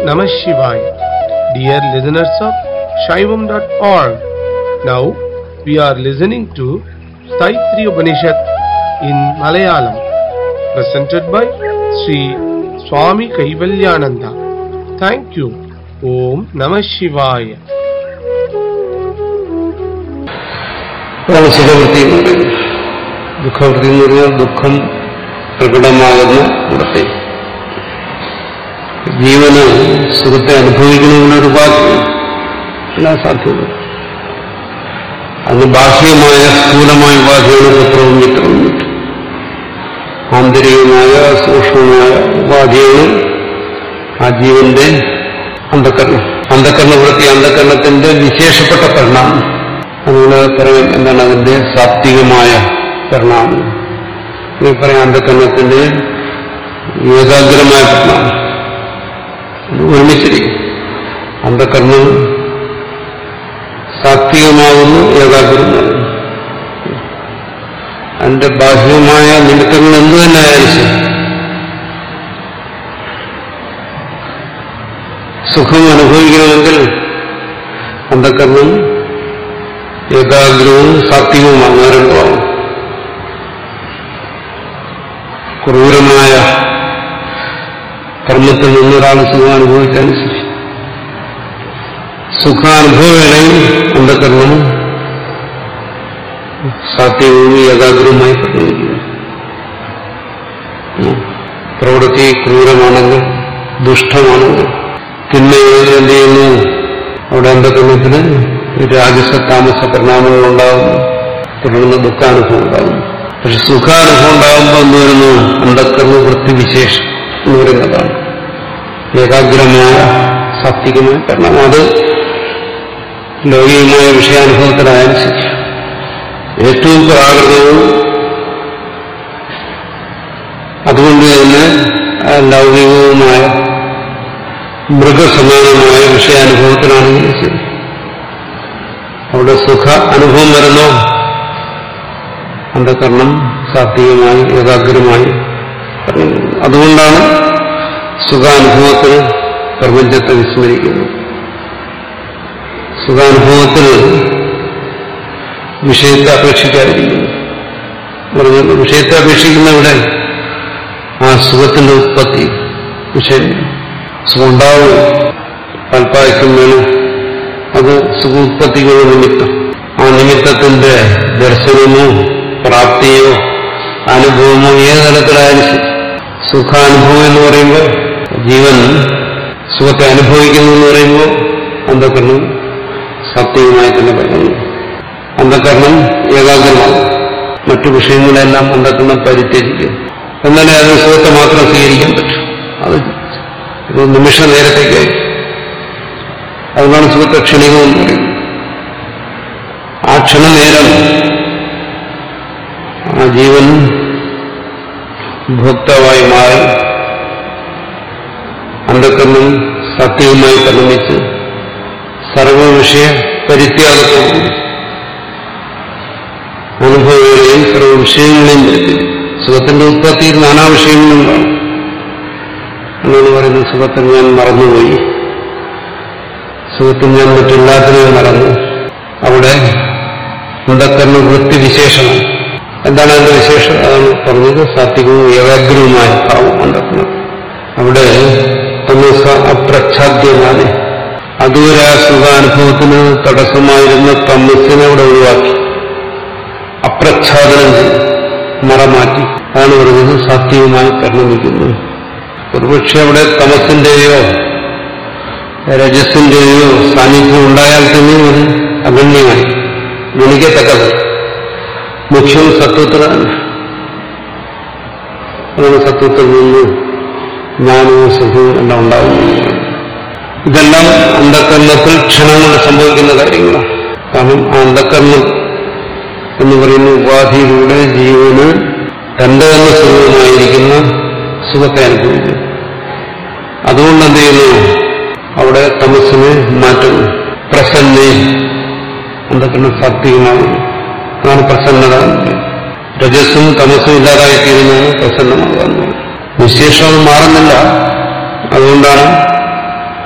Namah Shivaya. Dear listeners of Shaivam.org, now we are listening to Staitri Upanishad in Malayalam, presented by Sri Swami Kaivalyananda. Thank you. Om Namah Shivaya. അതാണ് സുഖവൃത്തി എന്ന് പറയുന്നത് ദുഃഖവൃത്തി എന്ന് പറഞ്ഞാൽ ദുഃഖം പ്രകടമാകുന്ന ഇടത്തെ ജീവന് സുഖത്തെ അനുഭവിക്കണമെന്നൊരു ഉപാധിയാണ് എല്ലാം സാധ്യത അത് ബാഹ്യമായ സ്ഥൂലമായ ഉപാധിയാണ് പുത്രവും മിത്രവും മറ്റും ആന്തരികമായ സൂക്ഷ്മമായ ഉപാധിയാണ് ആ ജീവന്റെ അന്ധക്കരണം അന്ധക്കരണവൃത്തി അന്ധക്കരണത്തിന്റെ വിശേഷപ്പെട്ട പരിണാമം അതുകൊണ്ട് പറയും എന്താണ് അതിന്റെ സാത്വികമായ പരിണാമം ഈ പറയാം അന്ധക്കരണത്തിന്റെ ഏകാഗ്രമായ പരിണാമം ഇത് ഒരുമിച്ചിരിക്കും അന്ധക്കരണം സാത്വികമാകുന്നു ഏകാഗ്രമാകുന്നു അതിന്റെ ബാഹ്യമായ നിമിത്തങ്ങൾ എന്തു തന്നെ ആയാലും ശരി സുഖം അനുഭവിക്കണമെങ്കിൽ അന്ധക്കരണം ഏകാഗ്രവും സാത്വികവുമാണ് രണ്ടുമാണ് ക്രൂരമായ കർമ്മത്തിൽ നിന്നൊരാൾ സുഖം അനുഭവിച്ചാലും ശരി സുഖാനുഭവവേളയിൽ അന്ധകരണം സാത്വികവും ഏകാഗ്രവുമായി പരിണമിക്കുന്നു പ്രവൃത്തി ക്രൂരമാണെങ്കിൽ ദുഷ്ടമാണെങ്കിൽ തിന്മയിൽ എന്ത് ചെയ്യുന്നു അവിടെ അന്ധകരണത്തിന് രാജസ താമസ പരിണാമങ്ങൾ ഉണ്ടാകുന്നു തുടർന്ന് ദുഃഖാനുഭവം ഉണ്ടാകുന്നു പക്ഷെ സുഖാനുഭവം ഉണ്ടാകുമ്പോൾ എന്ത് വരുന്നു അന്ധക്കരണ വൃത്തിവിശേഷം എന്ന് പറയുന്നതാണ് ഏകാഗ്രമായ സാത്വികമായ പരിണാമം അത് ലൗകികമായ വിഷയാനുഭവത്തിലായാലും ശരി ഏറ്റവും പ്രാകൃതവും അതുകൊണ്ട് തന്നെ ലൗകികവുമായ മൃഗസമാനമായ വിഷയാനുഭവത്തിലാണെങ്കിലും ശരി അവിടെ സുഖ അനുഭവം വരുന്നോ അന്ധകരണം സാത്വികമായി ഏകാഗ്രമായി അതുകൊണ്ടാണ് സുഖാനുഭവത്തിന് പ്രപഞ്ചത്തെ വിസ്മരിക്കുന്നത് സുഖാനുഭവത്തിൽ വിഷയത്തെ അപേക്ഷിക്കാതിരിക്കുന്നു പറഞ്ഞത് വിഷയത്തെ അപേക്ഷിക്കുന്ന ഇവിടെ ആ സുഖത്തിന്റെ ഉത്പത്തി വിഷയം സുഖം ഉണ്ടാവും കൽപ്പായക്കം വേണം അത് സുഖോത്പത്തിക്കുള്ള നിമിത്തം ആ നിമിത്തത്തിന്റെ ദർശനമോ പ്രാപ്തിയോ അനുഭവമോ ഏത് തരത്തിലായാലും ശരി സുഖാനുഭവം എന്ന് പറയുമ്പോൾ ജീവൻ സുഖത്തെ അനുഭവിക്കുന്നു എന്ന് പറയുമ്പോൾ അന്ധകരണം സത്യവുമായി തന്നെ പറയുന്നു അന്ധകരണം ഏകാഗ്രമാണ് മറ്റു വിഷയങ്ങളെല്ലാം അന്ധകരണം പരിത്യജിക്കും എന്നാലേ അത് സുഖത്തെ മാത്രം സ്വീകരിക്കാൻ പറ്റും അത് ഒരു നിമിഷ നേരത്തേക്കായി അതുകൊണ്ടാണ് സുഖത്തെ ക്ഷണികമെന്ന് പറയുന്നത് ആ ക്ഷണനേരം ആ ജീവൻ ഭോക്താവായി മാറി അന്ധക്കരണം സത്യവുമായി പരിണമിച്ച് സർവവിഷയ പരിത്യാഗത്തോടും അനുഭവങ്ങളെയും സർവ വിഷയങ്ങളെയും വരുത്തി സുഖത്തിന്റെ ഉത്പത്തിയിൽ നാനാ വിഷയങ്ങളും കാണും എന്നാണ് പറയുന്നത് സുഖത്തെ ഞാൻ മറന്നുപോയി സുഖത്തിൽ ഞാൻ മറ്റെല്ലാത്തിനെയും മറന്നു അവിടെ അന്ധക്കരണ വൃത്തി വിശേഷണം എന്താണ് അതിന്റെ വിശേഷം അതാണ് പറഞ്ഞത് സാത്വികവും ഏകാഗ്രവുമായ ഭാവം അന്ധക്കണം അവിടെ തമസ അപ്രച്ഛാദ്യമാണ് അതുവരെ ആ സുഖാനുഭവത്തിന് തടസ്സമായിരുന്ന തമസ്സിനെ അവിടെ ഒഴിവാക്കി അപ്രച്ഛാദനം ചെയ്തു മറമാറ്റി അതാണ് പറയുന്നത് സാത്വികമായി പരിണമിക്കുന്നു ഒരുപക്ഷെ അവിടെ തമസിന്റെയോ രജസിന്റെയോ സാന്നിധ്യം ഉണ്ടായാൽ തന്നെ അത് അഗണ്യമായി ഗണിക്കത്തക്കത് മുഖ്യം സത്വത്തിലാണ് അതാണ് സത്വത്തിൽ നിന്ന് ജ്ഞാനവും സുഖവും എല്ലാം ഉണ്ടാകുന്നു ഇതെല്ലാം അന്ധകരണത്തിൽ ക്ഷണം കൊണ്ട് സംഭവിക്കുന്ന കാര്യങ്ങളാണ് കാരണം ആ അന്ധകരണം എന്ന് പറയുന്ന ഉപാധിയിലൂടെ ജീവന് തന്റെ തന്നെ സുഖമായിരിക്കുന്ന സുഖത്തെ അനുഭവിക്കുന്നു അതുകൊണ്ട് എന്ത് ചെയ്യുന്നു അവിടെ തമസ്സിനെ മാറ്റുന്നു പ്രസന്നെ അന്ധകരണം സാത്വികമാകുന്നു അതാണ് പ്രസന്നത രജസ്സും തമസ്സും ഇല്ലാതായിത്തീരുന്നതാണ് പ്രസന്നമാകുക വിശേഷം അത് മാറുന്നില്ല അതുകൊണ്ടാണ്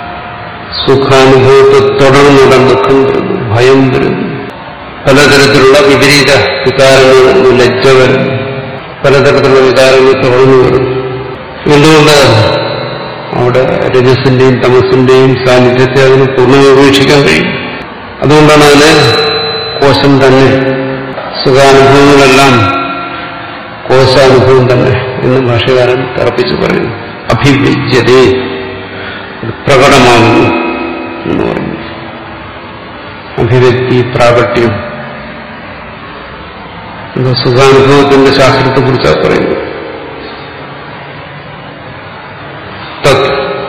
സുഖാനുഭവത്തെ തുടർന്നുടൻ ദുഃഖം വരുന്നു ഭയം വരുന്നു പലതരത്തിലുള്ള വിപരീത വികാരങ്ങൾ ലജ്ജ വരുന്നു പലതരത്തിലുള്ള വികാരങ്ങൾ തുടർന്നു വരുന്നു എന്തുകൊണ്ട് അവിടെ രജസിന്റെയും തമസിന്റെയും സാന്നിധ്യത്തെ അതിന് പൂർണ്ണമായി ഉപേക്ഷിക്കാൻ കഴിയും അതുകൊണ്ടാണ് അതിന് കോശം തന്നെ സുഖാനുഭവങ്ങളെല്ലാം കോശാനുഭവം തന്നെ എന്ന് ഭാഷകാരൻ തറപ്പിച്ച് പറയുന്നു അഭിവ്യജ്യതേ പ്രകടമാകുന്നു എന്ന് പറഞ്ഞു അഭിവ്യക്തി പ്രാകട്യം ഇത് സുഖാനുഭവത്തിന്റെ ശാസ്ത്രത്തെ കുറിച്ചാണ് പറയുന്നത് തത്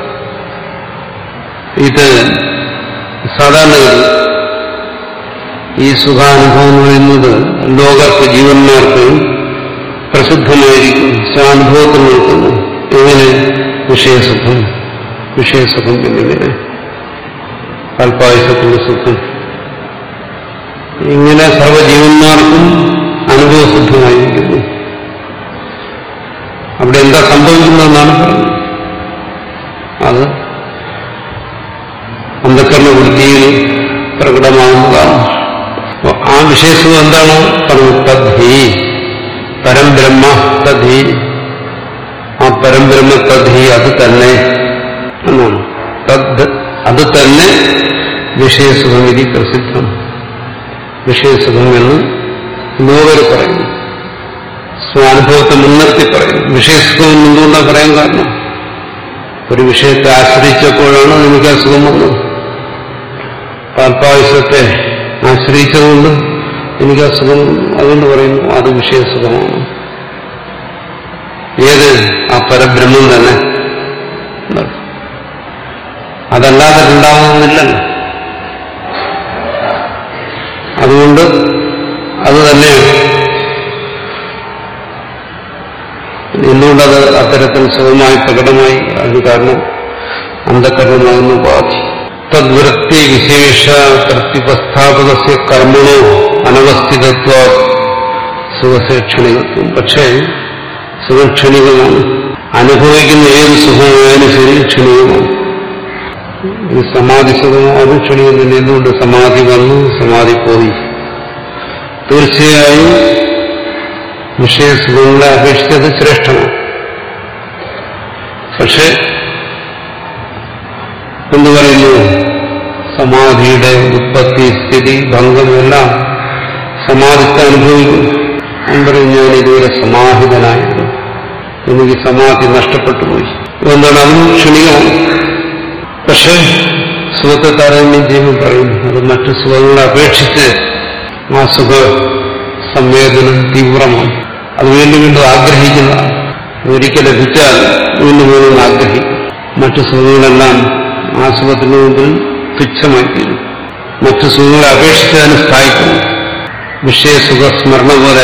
ഇത് സാധാരണഗതി ഈ സുഖാനുഭവം എന്ന് പറയുന്നത് ലോകർക്ക് ജീവന്മാർക്ക് പ്രസിദ്ധമായിരിക്കും സ്വാനുഭവത്തിൽ നിൽക്കുന്നു എങ്ങനെ വിഷയസുഖം വിഷയസുഖം എന്നിങ്ങനെ അല്പായുസത്തിന്റെ സുഖം ഇങ്ങനെ സർവ്വജീവന്മാർക്കും അനുഭവസിദ്ധമായിരിക്കുന്നു അവിടെ എന്താ സംഭവിക്കുന്നതെന്നാണ് പറയുന്നത് അത് അന്ധക്കരണ വൃത്തിയിൽ പ്രകടമാകുന്നതാണ് അപ്പൊ ആ വിഷയസുഖം എന്താണ് പറഞ്ഞു തദ്ധി പരംബ്രഹ്മ തദ്ധി ആ പരംബ്രഹ്മ തദ്ധി അത് തന്നെ എന്നാണ് തദ് അത് തന്നെ വിഷയസുഖം ഇതി പ്രസിദ്ധം വിഷയസുഖം എന്ന് ലോകർ പറയുന്നു സ്വാനുഭവത്തെ മുൻനിർത്തി പറയുന്നു വിഷയസുഖം എന്തുകൊണ്ടാണ് പറയാൻ കാരണം ഒരു വിഷയത്തെ ആശ്രയിച്ചപ്പോഴാണ് എനിക്ക് അസുഖം വന്നത് താൽപായുസത്തെ ആശ്രയിച്ചതുകൊണ്ട് എനിക്ക് അസുഖം അതുകൊണ്ട് പറയുന്നു അത് വിഷയസുഖമാണ് ഏത് ആ പരബ്രഹ്മം തന്നെ അതല്ലാതെ ഉണ്ടാവുന്നില്ലല്ലോ അതുകൊണ്ട് അത് തന്നെയാണ് എന്തുകൊണ്ടത് അത്തരത്തിൽ സുഖമായി പ്രകടമായി അതിന് കാരണം അന്ധകരണമാകുന്ന ഉപാധി തദ്വൃത്തി വിശേഷ പ്രത്യുപസ്ഥാപക കർമ്മണോ അനവസ്ഥിതത്വ സുഖശേക്ഷണികത്വം പക്ഷേ സുഖക്ഷണികമാണ് അനുഭവിക്കുന്ന ഏത് സുഖമായാലും ശരി ക്ഷണികമാണ് ഇത് സമാധി സുഖമാകും ക്ഷണികം തന്നെ എന്തുകൊണ്ട് സമാധി വന്നു സമാധി പോയി തീർച്ചയായും വിഷയസുഖങ്ങളെ അപേക്ഷിച്ചത് ശ്രേഷ്ഠമാണ് പക്ഷെ എന്ന് പറയുന്നു സമാധിയുടെ ഉത്പത്തി സ്ഥിതി ഭംഗമെല്ലാം സമാധിത്തെ അനുഭവിക്കും ഞാൻ പറയും ഞാൻ ഇതുവരെ സമാഹിതനായിരുന്നു എനിക്ക് സമാധി നഷ്ടപ്പെട്ടു പോയി അതുകൊണ്ടാണ് അതും ക്ഷണികമാണ് പക്ഷെ സുഖത്തെ താരതമ്യം ചെയ്യുമ്പോൾ പറയും അത് മറ്റു സുഖങ്ങളെ അപേക്ഷിച്ച് ആ സുഖ സംവേദനം തീവ്രമാണ് അത് വീണ്ടും വീണ്ടും ആഗ്രഹിക്കുന്നതാണ് ഒരിക്കൽ ലഭിച്ചാൽ വീണ്ടും വീണ്ടും ആഗ്രഹിക്കും മറ്റു സുഖങ്ങളെല്ലാം ആ സുഖത്തിന് മുമ്പിൽ തുച്ഛമായിത്തീരും മറ്റു സുഖങ്ങളെ അപേക്ഷിച്ച് അതിന് സ്ഥായിക്കുന്നു വിഷയസുഖ സ്മരണ പോലെ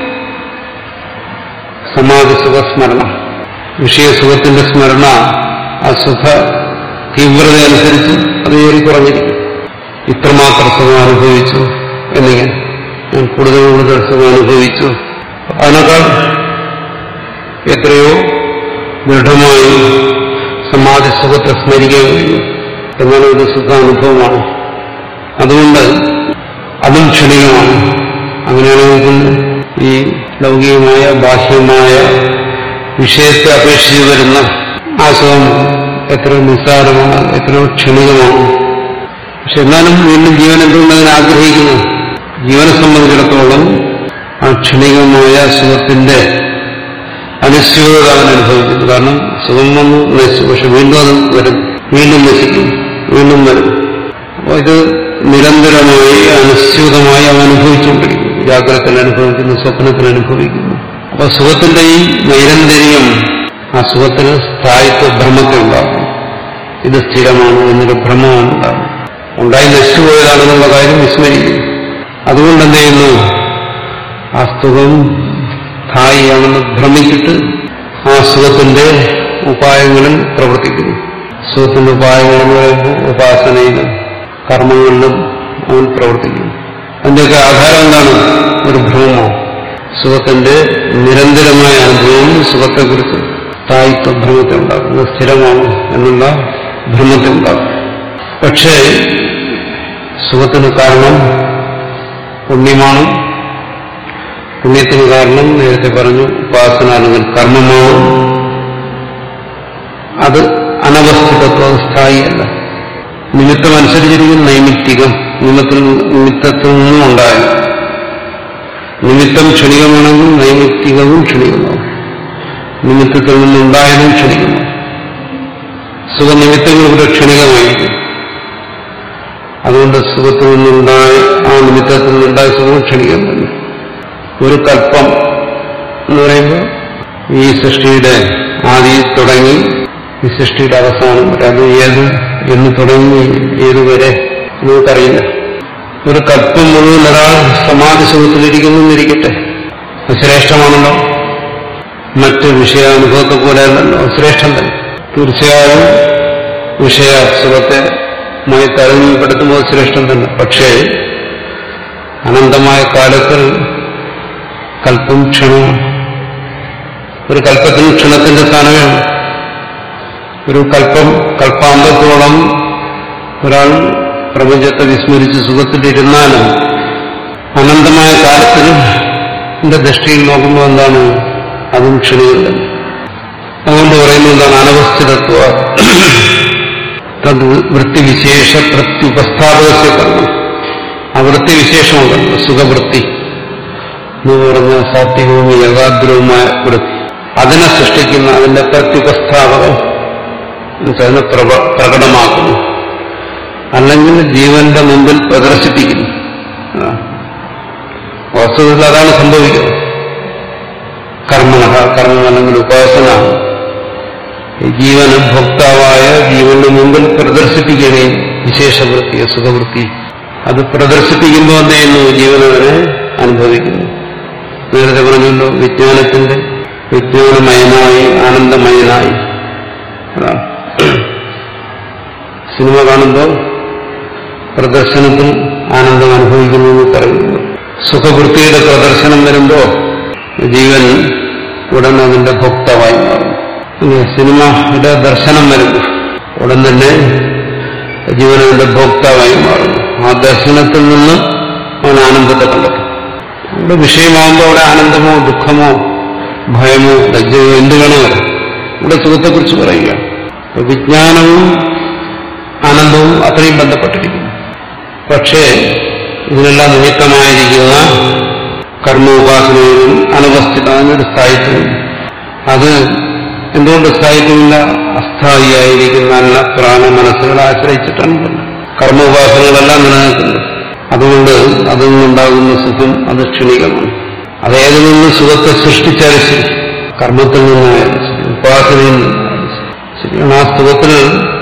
സമാധി സുഖസ്മരണ വിഷയസുഖത്തിന്റെ സ്മരണ ആ സുഖ തീവ്രത അനുസരിച്ച് അത് ഏറി കുറഞ്ഞിരിക്കും ഇത്രമാത്രം സുഖം അനുഭവിച്ചു എന്നിങ്ങനെ ഞാൻ കൂടുതൽ കൂടുതൽ സുഖം അനുഭവിച്ചു അതിനേക്കാൾ എത്രയോ ദൃഢമായി സമാധി സുഖത്തെ സ്മരിക്കാൻ കഴിയും എന്നാൽ ഒരു സുഖാനുഭവമാണ് അതുകൊണ്ട് അതും ക്ഷണികമാണ് അങ്ങനെയാണെങ്കിൽ ഈ ലൗകികമായ ബാഹ്യമായ വിഷയത്തെ അപേക്ഷിച്ച് വരുന്ന ആ സുഖം എത്ര നിസ്സാരമാണ് എത്രയോ ക്ഷണികമാണ് പക്ഷെ എന്നാലും വീണ്ടും ജീവൻ എന്തുകൊണ്ട് അതിനെ ആഗ്രഹിക്കുന്നു ജീവനെ സംബന്ധിച്ചിടത്തോളം ആ ക്ഷണികമായ സുഖത്തിന്റെ അനിശ്ചിതത അവൻ അനുഭവിക്കുന്നു കാരണം സുഖം വന്നു നശിച്ചു പക്ഷെ വീണ്ടും അത് വരും വീണ്ടും നശിക്കും വീണ്ടും വരും അപ്പോൾ ഇത് നിരന്തരമായി അനിശ്ചിതമായി അവൻ അനുഭവിച്ചുകൊണ്ടിരിക്കുന്നു ജാഗ്രതത്തിൽ അനുഭവിക്കുന്നു സ്വപ്നത്തിൽ അനുഭവിക്കുന്നു അപ്പൊ സുഖത്തിന്റെ ഈ നൈരന്തര്യം ആ സുഖത്തിന് സ്ഥായിത്വ ഭ്രമത്തെ ഉണ്ടാകും ഇത് സ്ഥിരമാണ് എന്നൊരു ഭ്രമമാണ് ഉണ്ടാകും ഉണ്ടായി നശിച്ചുപോയതാണെന്നുള്ള കാര്യം വിസ്മരിക്കും അതുകൊണ്ട് എന്ത് ചെയ്യുന്നു ആ സുഖം സ്ഥായിയാണെന്ന് ഭ്രമിച്ചിട്ട് ആ സുഖത്തിന്റെ ഉപായങ്ങളിൽ പ്രവർത്തിക്കുന്നു സുഖത്തിന്റെ ഉപായങ്ങൾ എന്ന് പറയുമ്പോൾ ഉപാസനയിലും കർമ്മങ്ങളിലും അവൻ പ്രവർത്തിക്കുന്നു അതിന്റെയൊക്കെ ആധാരം എന്താണ് ഒരു ഭ്രമമോ സുഖത്തിന്റെ നിരന്തരമായ അനുഭവം സുഖത്തെക്കുറിച്ച് സ്ഥായിത്വ ഭ്രമത്തെ ഉണ്ടാക്കുന്നു സ്ഥിരമാണ് എന്നുള്ള ഭ്രമത്തെ ഉണ്ടാക്കും പക്ഷേ സുഖത്തിന് കാരണം പുണ്യമാണ് പുണ്യത്തിന് കാരണം നേരത്തെ പറഞ്ഞു ഉപാസന അല്ലെങ്കിൽ കർമ്മമാണ് അത് അനവസ്ഥിതത്വം അത് സ്ഥായിയല്ല നിമിത്തം അനുസരിച്ചിരിക്കും നൈമിത്തികം നിമിത്തിൽ നിമിത്തത്തിൽ നിന്നും ഉണ്ടായത് നിമിത്തം ക്ഷണികമാണെങ്കിൽ നൈമിത്തികവും ക്ഷണികമാവും നിമിത്തത്തിൽ നിന്നുണ്ടായതും ക്ഷണികമാവും സുഖനിമിത്തങ്ങൾ ഇവിടെ ക്ഷണികമായിരിക്കും അതുകൊണ്ട് സുഖത്തിൽ നിന്നുണ്ടായ ആ നിമിത്തത്തിൽ നിന്നുണ്ടായ സുഖം ക്ഷണികം തന്നെ ഒരു കൽപ്പം എന്ന് പറയുമ്പോൾ ഈ സൃഷ്ടിയുടെ ആദ്യം തുടങ്ങി ഈ സൃഷ്ടിയുടെ അവസാനം വരെ അത് ഏത് എന്ന് തുടങ്ങി ഏതുവരെ നമുക്കറിയില്ല ഒരു കൽപ്പം മുഴുവൻ ഒരാൾ സമാധി സുഖത്തിലിരിക്കുന്നു എന്നിരിക്കട്ടെ അത് ശ്രേഷ്ഠമാണല്ലോ മറ്റ് വിഷയാനുഭവത്തെ പോലെയല്ലല്ലോ അത് ശ്രേഷ്ഠം തന്നെ തീർച്ചയായും വിഷയ സുഖത്തെ മായി താരതമ്യപ്പെടുത്തുമ്പോൾ ശ്രേഷ്ഠം തന്നെ പക്ഷേ അനന്തമായ കാലത്തിൽ കൽപ്പം ക്ഷണവും ഒരു കൽപ്പത്തിന് ക്ഷണത്തിന്റെ സ്ഥാനമേ ഉള്ളൂ. ഒരു കൽപ്പം കൽപ്പാന്തത്തോളം ഒരാൾ പ്രപഞ്ചത്തെ വിസ്മരിച്ച് സുഖത്തിലിരുന്നാലും അനന്തമായ കാലത്തിലും എന്റെ ദൃഷ്ടിയിൽ നോക്കുമ്പോൾ എന്താണ് അതും ക്ഷണികല്ല അതുകൊണ്ട് പറയുന്നത് എന്താണ് അനവസ്ഥിതത്വ തത് വൃത്തിവിശേഷ പ്രത്യുപസ്ഥാപകസ്യ കർമ്മം ആ വൃത്തിവിശേഷമുണ്ടല്ലോ സുഖവൃത്തി എന്ന് പറഞ്ഞ സാത്വികവും ഏകാഗ്രവുമായ വൃത്തി അതിനെ സൃഷ്ടിക്കുന്ന അതിന്റെ പ്രത്യുപസ്ഥാപകം എന്നുവെച്ചാൽ അതിനെ പ്രവ- പ്രകടമാക്കുന്നു അല്ലെങ്കിൽ ജീവന്റെ മുമ്പിൽ പ്രദർശിപ്പിക്കുന്നു ആ. വാസ്തവത്തിൽ അതാണ് സംഭവിക്കുന്നത് കർമ്മ കർമ്മം അല്ലെങ്കിൽ ഉപാസന ഈ ജീവന് ഭോക്താവായ ജീവന്റെ മുമ്പിൽ പ്രദർശിപ്പിക്കുകയും വിശേഷവൃത്തി സുഖവൃത്തി അത് പ്രദർശിപ്പിക്കുമ്പോൾ എന്ത് ചെയ്യുന്നു ജീവനവനെ അനുഭവിക്കുന്നു നേരത്തെ പറഞ്ഞല്ലോ വിജ്ഞാനത്തിന്റെ വിജ്ഞാനമയനായി ആനന്ദമയനായി അതാണ്. സിനിമ കാണുമ്പോൾ പ്രദർശനത്തിൽ ആനന്ദം അനുഭവിക്കുന്നു എന്ന് പറയുന്നു സുഖവൃത്തിയുടെ പ്രദർശനം വരുമ്പോൾ ജീവൻ ഉടൻ അതിന്റെ ഭോക്താവായി മാറും ഇനി സിനിമയുടെ ദർശനം വരുമ്പോൾ ഉടൻ തന്നെ ജീവൻ അതിന്റെ ഭോക്താവായി മാറുന്നു ആ ദർശനത്തിൽ നിന്ന് അവൻ ആനന്ദത്തെ കണ്ടെത്തും അവിടെ വിഷയമാകുമ്പോൾ അവിടെ ആനന്ദമോ ദുഃഖമോ ഭയമോ ലജ്ജയോ എന്ത് വേണോ വരാം ഇവിടെ സുഖത്തെക്കുറിച്ച് പറയുക അപ്പൊ വിജ്ഞാനവും ആനന്ദവും അത്രയും ബന്ധപ്പെട്ടിരിക്കുന്നു പക്ഷേ ഇതിനെല്ലാം നിമിത്തമായിരിക്കുന്ന കർമ്മോപാസനയിലും അനവസ്ഥിത അതിനൊരു സ്ഥായിത്വം അത് എന്തുകൊണ്ട് സ്ഥായിത്വമില്ല അസ്ഥായിയായിരിക്കുന്ന അന്ന പ്രാണ മനസ്സുകളെ ആശ്രയിച്ചിട്ടാണ് കർമ്മോപാസനകളെല്ലാം നിലനിൽക്കുന്നത് അതുകൊണ്ട് അതിൽ നിന്നുണ്ടാകുന്ന സുഖം അത് ക്ഷണികമാണ് അതേതിൽ നിന്ന് സുഖത്തെ സൃഷ്ടിച്ചാലും ശരി കർമ്മത്തിൽ നിന്നായാലും ശരി ഉപാസനയിൽ നിന്നായാലും ശരി ശരിയാണ് ആ സുഖത്തിൽ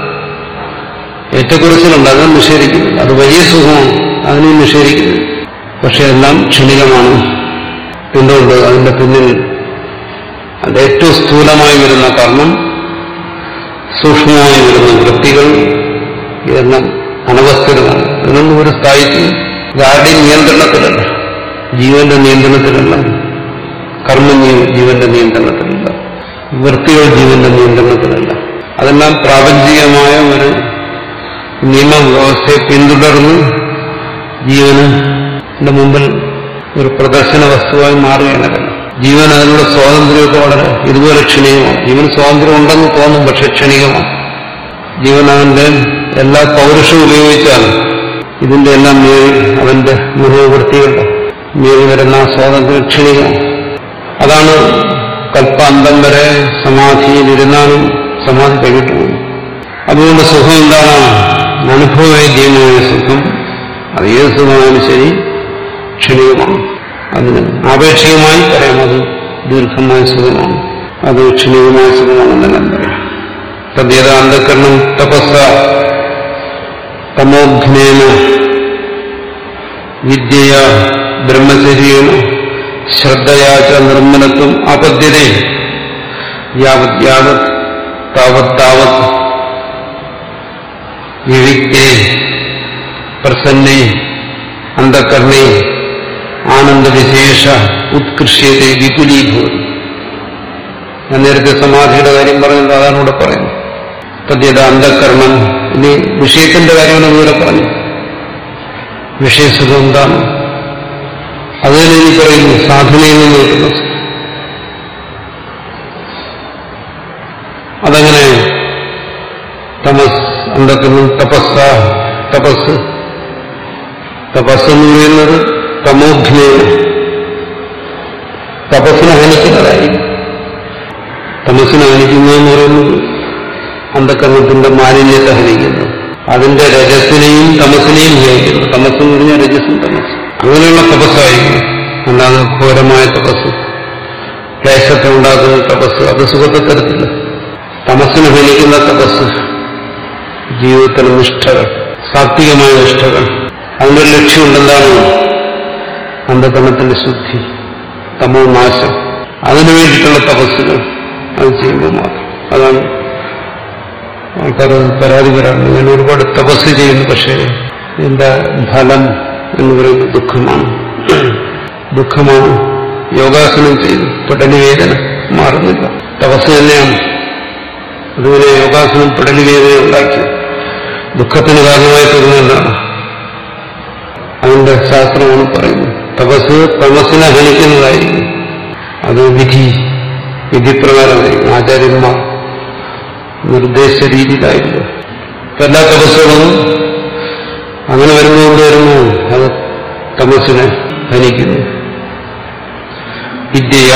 ഏറ്റക്കുറച്ചിലുണ്ട് അതിനെ നിഷേധിക്കുന്നില്ല അത് വലിയ സുഖമാണ് അതിനെ നിഷേധിക്കുന്നില്ല പക്ഷെ എല്ലാം ക്ഷണികമാണ് എന്തുകൊണ്ട് അതിന്റെ പിന്നിൽ അത് ഏറ്റവും സ്ഥൂലമായി വരുന്ന കർമ്മം സൂക്ഷ്മമായി വരുന്ന വൃത്തികൾ ഇതെല്ലാം അനവസ്ഥിതമാണ് ഇതിനൊന്നും ഒരു സ്ഥായിത്വം ഇത് ആരുടെയും നിയന്ത്രണത്തിലല്ല ജീവന്റെ നിയന്ത്രണത്തിലല്ല കർമ്മം ജീവ- ജീവന്റെ നിയന്ത്രണത്തിലല്ല വൃത്തികൾ ജീവന്റെ നിയന്ത്രണത്തിലല്ല അതെല്ലാം പ്രാപഞ്ചികമായ ഒരു നിയമവ്യവസ്ഥയെ പിന്തുടർന്ന് ജീവന് ന്റെ മുമ്പിൽ ഒരു പ്രദർശന വസ്തുവായി മാറുകയാണ് അതല്ല ജീവൻ അതിനുള്ള സ്വാതന്ത്ര്യമൊക്കെ വളരെ ഇതുപോലെ ക്ഷണികമാണ് ജീവന് സ്വാതന്ത്ര്യം ഉണ്ടെന്ന് തോന്നും പക്ഷെ ക്ഷണികമാണ് ജീവൻ അവന്റെ എല്ലാ പൗരുഷവും ഉപയോഗിച്ചാൽ ഇതിന്റെ എല്ലാം മേൽ അവന്റെ മനോവൃത്തികളുടെ മേൽ വരുന്ന ആ സ്വാതന്ത്ര്യം ക്ഷണികമാണ് അതാണ് കൽപ്പാന്തം വരെ സമാധിയിലിരുന്നാലും സമാധി കഴിഞ്ഞിട്ട് പോകും അതുകൊണ്ട് സുഖം എന്താണ് അനുഭവവേദ്യമായ സുഖം അത് ഏത് സുഖമായാലും ശരി ക്ഷണികമാണ് അതിന് ആപേക്ഷികമായി പറയാം അത് ദീർഘമായ സുഖമാണ് അത് ക്ഷണികമായ സുഖമാണെന്നെല്ലാം പറയാം തദ്യത അന്ധകരണം തപസ്സ തമോഘ്നേന വിദ്യയ ബ്രഹ്മചര്യേണ ശ്രദ്ധയാ ച നിർമ്മലത്വം അപദ്യതേ യാവത് യാവത് താവത് താവത് വിവിക്തേ പ്രസന്നേ അന്ധകരണേ ആനന്ദവിശേഷ ഉത്കൃഷ്യത്തെ വിപുലീഭൂതി ഞാൻ നേരത്തെ സമാധിയുടെ കാര്യം പറഞ്ഞത് അതാണ് ഇവിടെ പറയുന്നത് തദ്യത അന്ധകരണം ഇനി വിഷയത്തിന്റെ കാര്യമാണ് ദൂരെ പറഞ്ഞു വിഷയസുഖം എന്താണ് അതിന് ഇനി പറയുന്നു സാധനയിൽ നിന്ന് കിട്ടുന്ന സുഖം. അതങ്ങനെ തമസ് അന്ധകരണം തപസ്സ തപസ് തപസ് എന്ന് പറയുന്നത് തമോഘ്നയാണ് തപസ്സിനെ ഹനിക്കുന്നതായി തമസ്സിനെ ഹനിക്കുന്നു എന്ന് പറയുന്നത് അന്ധകരണത്തിന്റെ മാലിന്യത്തെ ഹനിക്കുന്നു അതിന്റെ രജസിനെയും തമസിനെയും ഹനിക്കുന്നു തമസ് എന്ന് പറഞ്ഞാൽ രജസും തമസ് അങ്ങനെയുള്ള തപസ്സായിരിക്കും അല്ലാതെ ഘോരമായ തപസ് ക്ലേശത്തെ ഉണ്ടാക്കുന്ന തപസ് അത് സുഖത്തെ തരത്തില്ല തമസ്സിനെ ഹനിക്കുന്ന തപസ് ജീവിതത്തിലെ നിഷ്ഠകൾ സാത്വികമായ നിഷ്ഠകൾ അതിനൊരു ലക്ഷ്യമുണ്ടെന്താണ് അന്ധകരണത്തിന്റെ ശുദ്ധി തമോ നാശം അതിനു വേണ്ടിയിട്ടുള്ള തപസ്സുകൾ അത് ചെയ്യുമ്പോൾ മാത്രം അതാണ് ആൾക്കാർ പരാതി വരാറുണ്ട് ഞാൻ ഒരുപാട് തപസ് ചെയ്യുന്നു പക്ഷേ എന്റെ ഫലം എന്ന് പറയുന്നത് ദുഃഖമാണ് ദുഃഖമാണ് യോഗാസനം ചെയ്തു പെടലി വേദന മാറുന്നില്ല തപസ് തന്നെയാണ് അതുപോലെ യോഗാസനം പെടലി വേദന ഉണ്ടാക്കി ദുഃഖത്തിന് കാരണമായി തീർന്നതാണ് അതിന്റെ ശാസ്ത്രമാണ് പറയുന്നത് തപസ് തമസിനെ ഹനിക്കുന്നതായിരിക്കും അത് വിധി വിധിപ്രകാരമായിരിക്കും ആചാര്യന്മാർ നിർദ്ദേശ രീതിയിലായില്ല ഇപ്പൊ എല്ലാ തപസ്സുകളും അങ്ങനെ വരുന്നതുകൊണ്ട് വരുന്നു അത് തമസിനെ ഹനിക്കുന്നു വിദ്യയ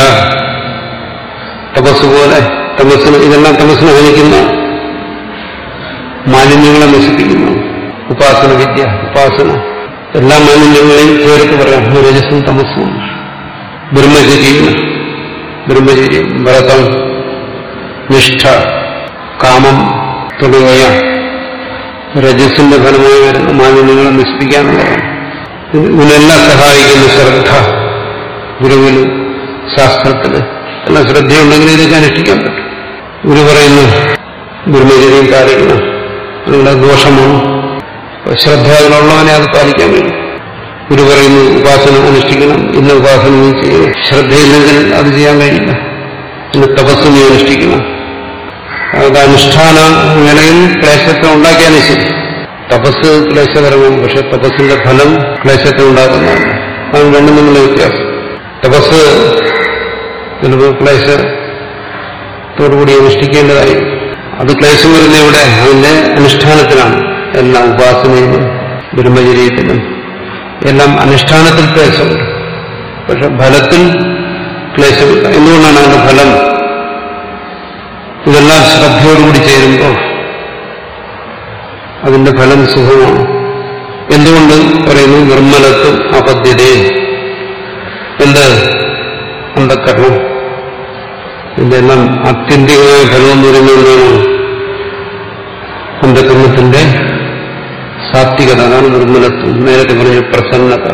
തപസ് പോലെ തമസിന് ഇതെല്ലാം തമസിനെ ഹനിക്കുന്ന മാലിന്യങ്ങളെ നശിപ്പിക്കുന്നു ഉപാസന വിദ്യ ഉപാസന എല്ലാ മാലിന്യങ്ങളെയും ചേർത്ത് പറയാം രജസും തമസും ബ്രഹ്മചര്യം ബ്രഹ്മചര്യം വ്രതം നിഷ്ഠ കാമം തുടങ്ങിയ രജസിന്റെ ഫലമായി വരുന്ന മാലിന്യങ്ങളെ നശിപ്പിക്കാനുള്ളതാണ് ഇതിനെല്ലാം സഹായിക്കുന്ന ശ്രദ്ധ ഗുരുവിന് ശാസ്ത്രത്തിന് എല്ലാം ശ്രദ്ധയുണ്ടെങ്കിൽ ഇതൊക്കെ അനുഷ്ഠിക്കാൻ പറ്റും ഗുരു പറയുന്നു ബ്രഹ്മചര്യം പാലിക്കണം നിങ്ങളുടെ ദോഷമാണ് ശ്രദ്ധ അതിലുള്ളവനെ അത് പാലിക്കാൻ കഴിയും ഗുരു പറയുന്നു ഉപാസന അനുഷ്ഠിക്കണം ഇന്ന ഉപാസന നീ ചെയ്യണം ശ്രദ്ധയില്ലെങ്കിൽ അത് ചെയ്യാൻ കഴിയില്ല ഇന്ന് തപസ് നീ അനുഷ്ഠിക്കണം അത് അനുഷ്ഠാന നിലയിൽ ക്ലേശത്തെ ഉണ്ടാക്കിയാലും ശരി തപസ് ക്ലേശകരമാണ് പക്ഷെ തപസ്സിന്റെ ഫലം ക്ലേശത്തെ ഉണ്ടാക്കുന്നതാണ് അത് രണ്ടും തമ്മിലുള്ള വ്യത്യാസം തപസ് ചിലപ്പോൾ ക്ലേശത്തോടുകൂടി അനുഷ്ഠിക്കേണ്ടതായി അത് ക്ലേശം വരുന്ന ഇവിടെ അതിന്റെ അനുഷ്ഠാനത്തിലാണ് എല്ലാം ഉപാസനയിലും ബ്രഹ്മചര്യത്തിലും എല്ലാം അനുഷ്ഠാനത്തിൽ ക്ലേശമുണ്ട് പക്ഷെ ഫലത്തിൽ ക്ലേശമില്ല എന്തുകൊണ്ടാണ് അതിന്റെ ഫലം ഇതെല്ലാം ശ്രദ്ധയോടുകൂടി ചേരുമ്പോൾ അതിന്റെ ഫലം സുഖമാണ് എന്തുകൊണ്ട് പറയുന്നു നിർമ്മലത്വം അപദ്ധ്യതയെ എന്ത് അന്ധക്കരണം ഇതെല്ലാം ആത്യന്തികമായ ഫലം എന്ന് പറയുന്നതാണ് അന്ധകരണത്തിന്റെ സാത്വികത അതാണ് നിർമ്മലത്വം നേരത്തെ പറഞ്ഞ പ്രസന്നത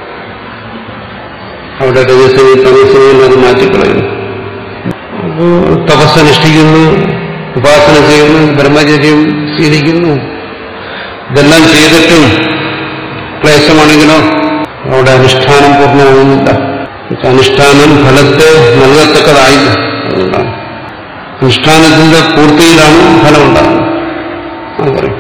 അവിടെ രജസവും തമസവും അത് മാറ്റിക്കളയുന്നു അപ്പോ തപസ്സനുഷ്ഠിക്കുന്നു ഉപാസന ചെയ്യുന്നു ബ്രഹ്മചര്യം ശീലിക്കുന്നു ഇതെല്ലാം ചെയ്തിട്ടും ക്ലേശമാണെങ്കിലോ അവിടെ അനുഷ്ഠാനം പൂർണ്ണമാകുന്നില്ല അനുഷ്ഠാനം ഫലത്തെ നൽകത്തക്കതായില്ല അതുകൊണ്ടാണ് അനുഷ്ഠാനത്തിന്റെ പൂർത്തിയിലാണ് ഫലം ഉണ്ടാകുന്നത് അത് പറയും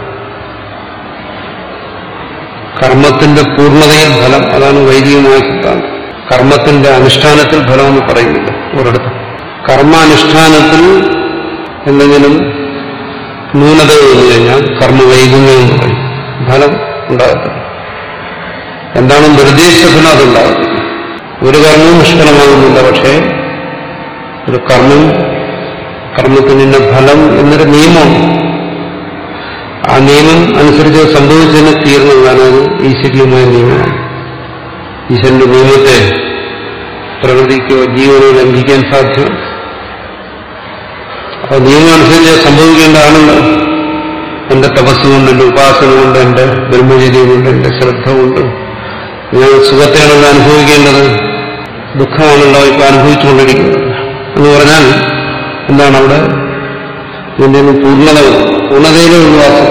കർമ്മത്തിന്റെ പൂർണ്ണതയിൽ ഫലം അതാണ് വൈദികമായ സിദ്ധാന്തം കർമ്മത്തിന്റെ അനുഷ്ഠാനത്തിൽ ഫലമെന്ന് പറയുന്നില്ല ഒരിടത്ത് കർമാനുഷ്ഠാനത്തിൽ എന്തെങ്കിലും ന്യൂനത വന്നു കഴിഞ്ഞാൽ കർമ്മവൈകുണ്യം എന്ന് പറയും ഫലം ഉണ്ടാകത്തില്ല എന്താണ് നിർദ്ദേശിച്ച ഫലം അതുണ്ടാകത്തില്ല ഒരു കർമ്മവും നിഷ്ഫലമാകുന്നില്ല പക്ഷേ ഒരു കർമ്മം കർമ്മത്തിന് ഇന്ന ഫലം എന്നൊരു നിയമമാണ് ആ നിയമം അനുസരിച്ച് സംഭവിച്ചതിന് തീർന്നതാണ് അത് ഈശ്വരീയമായ നിയമമാണ് ഈശ്വരന്റെ നിയമത്തെ പ്രകൃതിക്കോ ജീവനോ ലംഘിക്കാൻ സാധ്യം അപ്പൊ നിയമം അനുസരിച്ച് സംഭവിക്കേണ്ടതാണല്ലോ എന്റെ തപസ് കൊണ്ട് എന്റെ ഉപാസന കൊണ്ട് എന്റെ ബ്രഹ്മചര്യം കൊണ്ട് എന്റെ ശ്രദ്ധ കൊണ്ട് ഞാൻ സുഖത്തെയാണല്ലോ അനുഭവിക്കേണ്ടത് ദുഃഖമാണല്ലോ ഇപ്പൊ അനുഭവിച്ചുകൊണ്ടിരിക്കുന്നത് എന്ന് പറഞ്ഞാൽ എന്താണ് അവിടെ ഇതിന്റെ ഒന്നും പൂർണ്ണത പൂർണ്ണതയിലെ ഉൾവാസം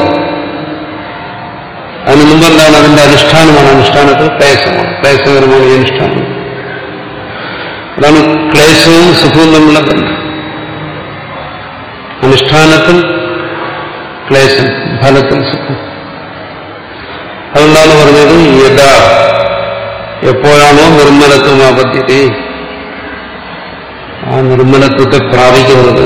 അതിന് മുമ്പ് എന്താണ് അതിന്റെ അനുഷ്ഠാനമാണ് അനുഷ്ഠാനത്തിൽ ക്ലേശമാണ് ക്ലേശകരമാണ് ഈ അനുഷ്ഠാനം അതാണ് ക്ലേശവും സുഖവും തമ്മിലുള്ള ബന്ധം അനുഷ്ഠാനത്തിൽ ക്ലേശം ഫലത്തിൽ സുഖം അതുകൊണ്ടാണ് പറഞ്ഞത് യഥാ എപ്പോഴാണോ നിർമ്മലത്വം ആപദ്ധ്യത ആ നിർമ്മലത്വത്തെ പ്രാപിക്കുന്നത്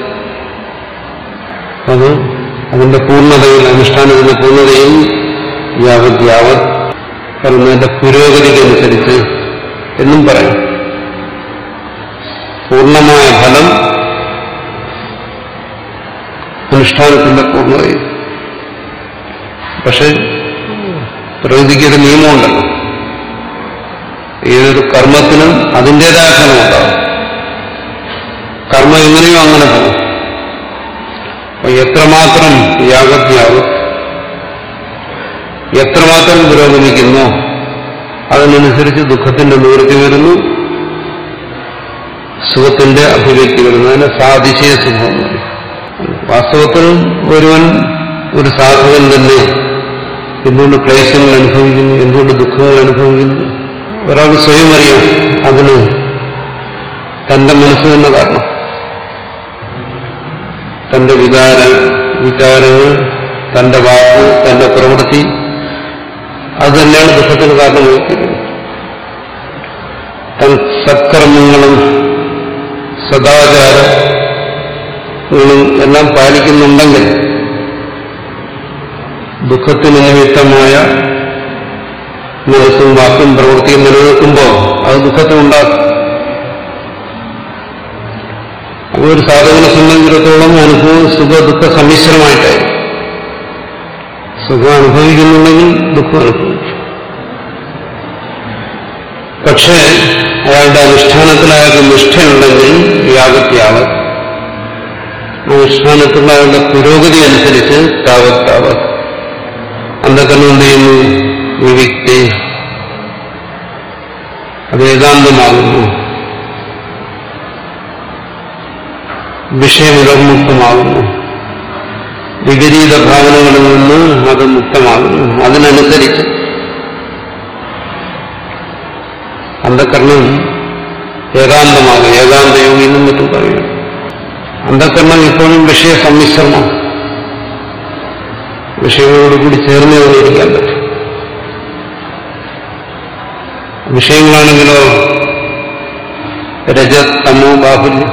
അത് അതിന്റെ പൂർണ്ണതയിൽ അനുഷ്ഠാനത്തിന്റെ പൂർണ്ണതയിൽ യാവത് യാവത് പറയുന്നതിന്റെ പുരോഗതിക്കനുസരിച്ച് എന്നും പറയാം പൂർണ്ണമായ ഫലം അനുഷ്ഠാനത്തിന്റെ പൂർണ്ണതയിൽ പക്ഷെ പ്രകൃതിക്ക് ഒരു നിയമമുണ്ടല്ലോ ഏതൊരു കർമ്മത്തിനും അതിൻ്റെതായ ഫലമുണ്ടാവും കർമ്മം എങ്ങനെയോ അങ്ങനെ പോകും അപ്പൊ എത്രമാത്രം യാഗത്യാവും എത്രമാത്രം പുരോഗമിക്കുന്നു അതിനനുസരിച്ച് ദുഃഖത്തിന്റെ നിവൃത്തി വരുന്നു സുഖത്തിന്റെ അഭിവ്യക്തി വരുന്നു അതിനെ സാതിശയ സുഖം എന്ന് പറയും വാസ്തവത്തിൽ ഒരുവൻ ഒരു സാധകൻ തന്നെ എന്തുകൊണ്ട് ക്ലേശങ്ങൾ അനുഭവിക്കുന്നു എന്തുകൊണ്ട് ദുഃഖങ്ങൾ അനുഭവിക്കുന്നു ഒരാൾക്ക് സ്വയം അറിയാം അതിന് തന്റെ മനസ്സ് തന്നെ കാരണം തന്റെ വികാര വിചാരങ്ങൾ തന്റെ വാക്ക് തന്റെ പ്രവൃത്തി അത് തന്നെയാണ് ദുഃഖത്തിന് കാരണമായിരിക്കുന്നത് തൻ സത്കർമ്മങ്ങളും സദാചാരങ്ങളും എല്ലാം പാലിക്കുന്നുണ്ടെങ്കിൽ ദുഃഖത്തിന് നിമിത്തമായ മനസ്സും വാക്കും പ്രവൃത്തിയും നിലനിൽക്കുമ്പോൾ അത് ദുഃഖത്തിനുണ്ടാക്കും അപ്പോൾ ഒരു സാധകനെ സംബന്ധിച്ചിടത്തോളം അനുഭവം സുഖ ദുഃഖ സമ്മിശ്രമായിട്ടായിരിക്കും സുഖം അനുഭവിക്കുന്നുണ്ടെങ്കിൽ ദുഃഖം അനുഭവിക്കും പക്ഷേ അയാളുടെ അനുഷ്ഠാനത്തിൽ അയാൾക്ക് നിഷ്ഠയുണ്ടെങ്കിൽ യാഗത്യാവത് അനുഷ്ഠാനത്തിലുള്ള അയാളുടെ പുരോഗതി അനുസരിച്ച് താവത് താവത് അന്ധക്കരണം എന്ത് ചെയ്യുന്നു വിവിക്തി അത് ഏകാന്തമാകുന്നു വിഷയമുഖമുക്തമാകുന്നു വിപരീത ഭാവനകളിൽ നിന്ന് അത് മുക്തമാകുന്നു അതിനനുസരിച്ച് അന്ധകരണം ഏകാന്തമാകും ഏകാന്തയോഗി എന്നും മറ്റും പറയും അന്ധകരണം ഇപ്പോഴും വിഷയ സമ്മിശ്രമാണ് വിഷയങ്ങളോട് കൂടി ചേർന്ന് കൊണ്ടിരിക്കാൻ പറ്റും വിഷയങ്ങളാണെങ്കിലോ രജത് തമോ ബാഹുല്യം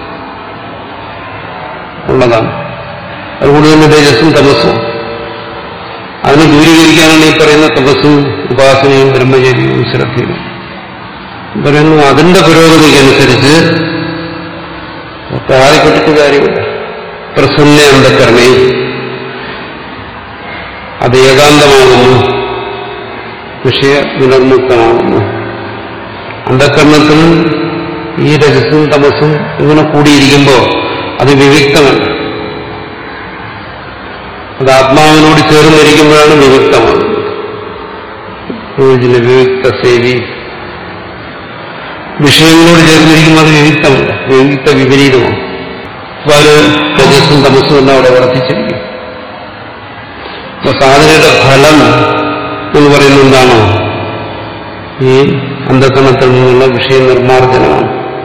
ഉള്ളതാണ് അതുകൊണ്ട് തന്നെ തേജസ്സും തപസ്സും അതിനെ ദൂരീകരിക്കാനാണ് ഈ പറയുന്ന തപസ്സും ഉപാസനയും ബ്രഹ്മചര്യവും ശ്രദ്ധയും പറയുന്നു അതിന്റെ പുരോഗതിക്കനുസരിച്ച് പ്രായപ്പെട്ടിട്ട് കാര്യമില്ല പ്രസന്ന അന്ധക്കരണേ അത് ഏകാന്തമാകുന്നു വിഷയ വിനർമുക്തമാകുന്നു അന്ധക്കരണത്തിൽ ഈ രജസ്സും തപസ്സും ഇങ്ങനെ കൂടിയിരിക്കുമ്പോൾ അത് വിവിക്തമല്ല അത് ആത്മാവിനോട് ചേർന്നിരിക്കുമ്പോഴാണ് വിവിക്തമാകുന്നത് വിവിക്ത സേവി വിഷയങ്ങളോട് ചേർന്നിരിക്കുമ്പോൾ അത് വിവിക്തമല്ല വിവിക്ത വിപരീതമാണ് അപ്പൊ അത് രജസ്സും തമസ്സും എല്ലാം അവിടെ വർദ്ധിച്ചിരിക്കും അപ്പൊ സാധനയുടെ ഫലം എന്ന് പറയുന്നത് എന്താണോ ഈ അന്ധക്കണത്തിൽ നിന്നുള്ള വിഷയ നിർമ്മാർജ്ജനമാണ്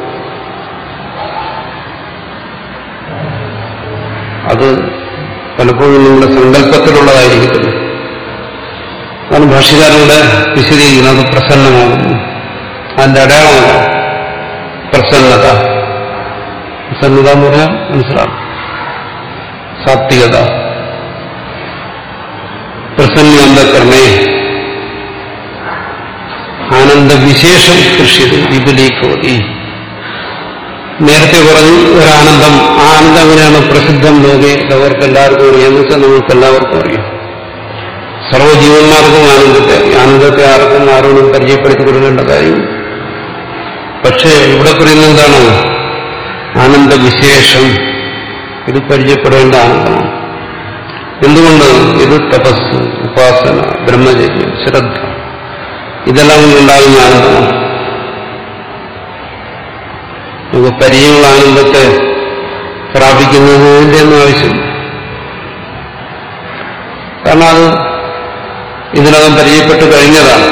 അത് പലപ്പോഴും നമ്മുടെ സങ്കല്പത്തിലുള്ളതായിരിക്കത്തില്ല അതാണ് ഭാഷകാരനുടെ വിശദീകരിക്കുന്നത് അത് പ്രസന്നമാകുന്നു അതിന്റെ അടയാളമല്ല പ്രസന്നത പ്രസന്നത എന്ന് പറഞ്ഞാൽ മനസ്സിലാവും സാത്വികത പ്രസന്ന അന്ധക്കരണേ ആനന്ദവിശേഷം കൃഷിയത് വിപുലീഭവതി നേരത്തെ പറഞ്ഞു ഒരാനന്ദം ആ ആനന്ദം എങ്ങനെയാണ് പ്രസിദ്ധം ലോകെ അവർക്ക് എല്ലാവർക്കും അറിയാം എന്ന് വെച്ചാൽ നമുക്ക് എല്ലാവർക്കും അറിയാം സർവ്വജീവന്മാർക്കും ആനന്ദത്തെ ആനന്ദത്തെ ആർക്കും ആരോടും പരിചയപ്പെടുത്തി കൊടുക്കേണ്ട കാര്യം പക്ഷേ ഇവിടെ പറയുന്നത് എന്താണ് ആനന്ദവിശേഷം ഇത് പരിചയപ്പെടേണ്ട ആനന്ദമാണ് എന്തുകൊണ്ട് ഇത് തപസ് ഉപാസന ബ്രഹ്മചര്യം ശ്രദ്ധ ഇതെല്ലാം കൊണ്ടുണ്ടാകുന്ന ആനന്ദമാണ് നമുക്ക് പരിചയമുള്ള ആനന്ദത്തെ പ്രാപിക്കുന്നതിന്റെ ഒന്നും ആവശ്യമില്ല കാരണം അത് ഇതിനകം പരിചയപ്പെട്ട് കഴിഞ്ഞതാണ്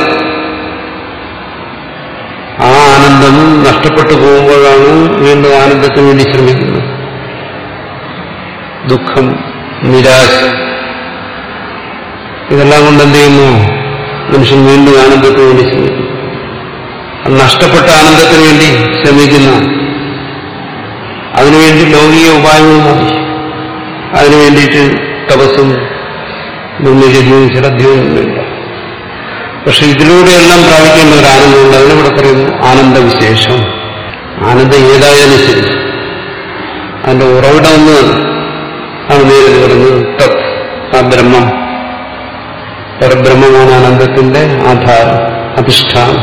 ആ ആനന്ദം നഷ്ടപ്പെട്ടു പോകുമ്പോഴാണ് വീണ്ടും ആനന്ദത്തിന് വേണ്ടി ശ്രമിക്കുന്നത് ദുഃഖം നിരാശ ഇതെല്ലാം കൊണ്ട് എന്ത് ചെയ്യുന്നു മനുഷ്യൻ വീണ്ടും ആനന്ദത്തിന് വേണ്ടി ശ്രമിക്കും അത് നഷ്ടപ്പെട്ട ആനന്ദത്തിന് വേണ്ടി ശ്രമിക്കുന്ന അതിനുവേണ്ടി ലൗകിക ഉപായങ്ങൾ മതി അതിനു വേണ്ടിയിട്ട് തപസ്സും നിർമ്മിച്ചതും ശ്രദ്ധയും ഒന്നുമില്ല പക്ഷെ ഇതിലൂടെയെല്ലാം പ്രാപിക്കേണ്ട ഒരു ആനന്ദമുണ്ട് അതിനിവിടെ പറയുന്നു ആനന്ദവിശേഷം ആനന്ദം ഏതായാലും ശരി അതിന്റെ ഉറവിടം ഒന്ന് ആണ് നേരിട്ട് പറയുന്നത് തത് ആ ബ്രഹ്മം പരബ്രഹ്മമാണ് ആനന്ദത്തിന്റെ ആധാരം അധിഷ്ഠാനം